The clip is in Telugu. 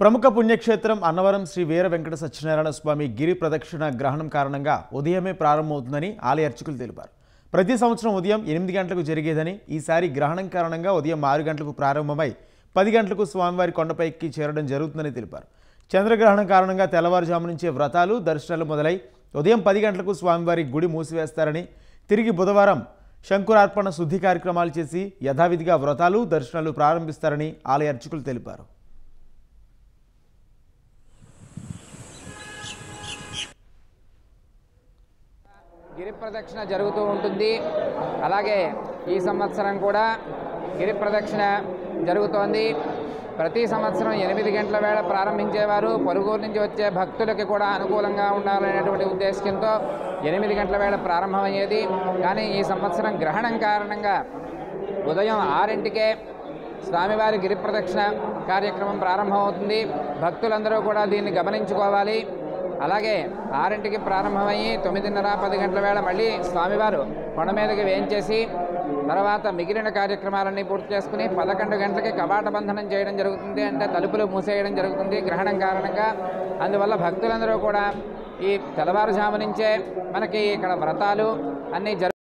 ప్రముఖ పుణ్యక్షేత్రం అన్నవరం శ్రీ వీర వెంకట సత్యనారాయణ స్వామి గిరి ప్రదక్షిణ గ్రహణం కారణంగా ఉదయమే ప్రారంభమవుతుందని ఆలయ అర్చకులు తెలిపారు ప్రతి సంవత్సరం ఉదయం ఎనిమిది గంటలకు జరిగేదని ఈసారి గ్రహణం కారణంగా ఉదయం ఆరు గంటలకు ప్రారంభమై పది గంటలకు స్వామివారి కొండపైకి చేరడం జరుగుతుందని తెలిపారు చంద్రగ్రహణం కారణంగా తెల్లవారుజాము నుంచే వ్రతాలు దర్శనాలు మొదలై ఉదయం పది గంటలకు స్వామివారి గుడి మూసివేస్తారని తిరిగి బుధవారం శంకురార్పణ శుద్ధి కార్యక్రమాలు చేసి యథావిధిగా వ్రతాలు దర్శనాలు ప్రారంభిస్తారని ఆలయ అర్చకులు తెలిపారు గిరి ప్రదక్షిణ జరుగుతూ ఉంటుంది అలాగే ఈ సంవత్సరం కూడా గిరి ప్రదక్షిణ జరుగుతోంది ప్రతి సంవత్సరం ఎనిమిది గంటల వేళ ప్రారంభించేవారు పొరుగురు నుంచి వచ్చే భక్తులకి కూడా అనుకూలంగా ఉండాలనేటువంటి ఉద్దేశంతో ఎనిమిది గంటల వేళ ప్రారంభమయ్యేది కానీ ఈ సంవత్సరం గ్రహణం కారణంగా ఉదయం ఆరింటికే స్వామివారి గిరి ప్రదక్షిణ కార్యక్రమం ప్రారంభమవుతుంది భక్తులందరూ కూడా దీన్ని గమనించుకోవాలి అలాగే ఆరింటికి ప్రారంభమయ్యి తొమ్మిదిన్నర పది గంటల వేళ మళ్ళీ స్వామివారు కొండ మీదకి వేయించేసి తర్వాత మిగిలిన కార్యక్రమాలన్నీ పూర్తి చేసుకుని పదకొండు గంటలకి కవాట బంధనం చేయడం జరుగుతుంది అంటే తలుపులు మూసేయడం జరుగుతుంది గ్రహణం కారణంగా అందువల్ల భక్తులందరూ కూడా ఈ తెల్లవారుజాము నుంచే మనకి ఇక్కడ వ్రతాలు అన్నీ జరుగు